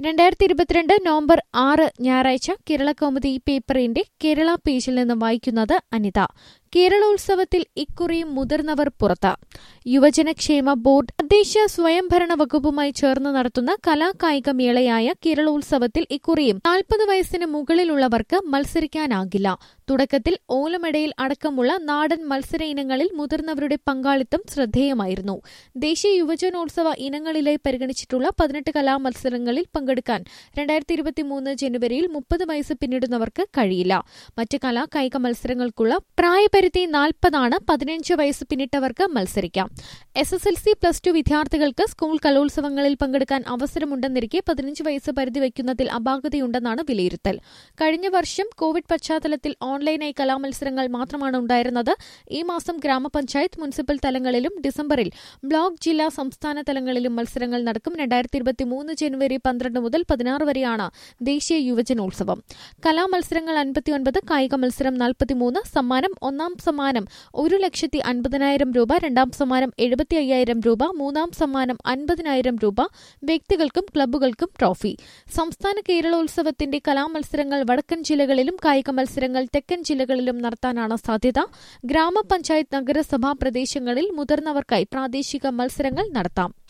രണ്ടായിരത്തി ഇരുപത്തിരണ്ട് നവംബർ ആറ് ഞായറാഴ്ച കേരള കൗമുദി പേപ്പറിന്റെ കേരള പേജിൽ നിന്ന് വായിക്കുന്നത് അനിത കേരളോത്സവത്തിൽ ഇക്കുറിയും മുതിർന്നവർ പുറത്ത് യുവജനക്ഷേമ ബോർഡ് തദ്ദേശ സ്വയംഭരണ വകുപ്പുമായി ചേർന്ന് നടത്തുന്ന കലാകായിക മേളയായ കേരളോത്സവത്തിൽ ഇക്കുറിയും നാൽപ്പത് വയസ്സിന് മുകളിലുള്ളവർക്ക് മത്സരിക്കാനാകില്ല തുടക്കത്തിൽ ഓലമെടയിൽ അടക്കമുള്ള നാടൻ മത്സര ഇനങ്ങളിൽ മുതിർന്നവരുടെ പങ്കാളിത്തം ശ്രദ്ധേയമായിരുന്നു ദേശീയ യുവജനോത്സവ ഇനങ്ങളിലായി പരിഗണിച്ചിട്ടുള്ള പതിനെട്ട് കലാമത്സരങ്ങളിൽ പങ്കെടുക്കാൻ രണ്ടായിരത്തി ഇരുപത്തിമൂന്ന് ജനുവരിയിൽ മുപ്പത് വയസ്സ് പിന്നിടുന്നവർക്ക് കഴിയില്ല മറ്റ് കലാകായിക മത്സരങ്ങൾക്കുള്ള പ്രായപരിധി നാൽപ്പതാണ് പതിനഞ്ച് വയസ്സ് പിന്നിട്ടവർക്ക് മത്സരിക്കാം S S L C plus two വിദ്യാർത്ഥികൾക്ക് സ്കൂൾ കലോത്സവങ്ങളിൽ പങ്കെടുക്കാൻ അവസരമുണ്ടെന്നിരിക്കെ പതിനഞ്ച് വയസ്സ് പരിധി വയ്ക്കുന്നതിൽ അപാകതയുണ്ടെന്നാണ് വിലയിരുത്തൽ കഴിഞ്ഞ വർഷം കോവിഡ് പശ്ചാത്തലത്തിൽ ഓൺലൈനായി കലാമത്സരങ്ങൾ മാത്രമാണ് ഉണ്ടായിരുന്നത് ഈ മാസം ഗ്രാമപഞ്ചായത്ത് മുനിസിപ്പൽ തലങ്ങളിലും ഡിസംബറിൽ ബ്ലോക്ക് ജില്ലാ സംസ്ഥാന തലങ്ങളിലും മത്സരങ്ങൾ നടക്കും രണ്ടായിരത്തി ഇരുപത്തിമൂന്ന് ജനുവരി പന്ത്രണ്ട് മുതൽ പതിനാറ് വരെയാണ് ദേശീയ യുവജനോത്സവം കലാമത്സരങ്ങൾ അൻപത്തിയൊൻപത് കായിക മത്സരം നാൽപ്പത്തിമൂന്ന് സമ്മാനം ഒന്നാം സമ്മാനം ഒരു ലക്ഷത്തി അൻപതിനായിരം രൂപ രണ്ടാം സമ്മാനം എഴുപത്തി അയ്യായിരം രൂപ മൂന്നാം സമ്മാനം അൻപതിനായിരം രൂപ വ്യക്തികൾക്കും ക്ലബ്ബുകൾക്കും ട്രോഫി സംസ്ഥാന കേരളോത്സവത്തിന്റെ കലാമത്സരങ്ങൾ വടക്കൻ ജില്ലകളിലും കായിക മത്സരങ്ങൾ തെക്കൻ ജില്ലകളിലും നടത്താനാണ് സാധ്യത ഗ്രാമപഞ്ചായത്ത് നഗരസഭാ പ്രദേശങ്ങളിൽ മുതിർന്നവർക്കായി പ്രാദേശിക മത്സരങ്ങൾ നടത്താം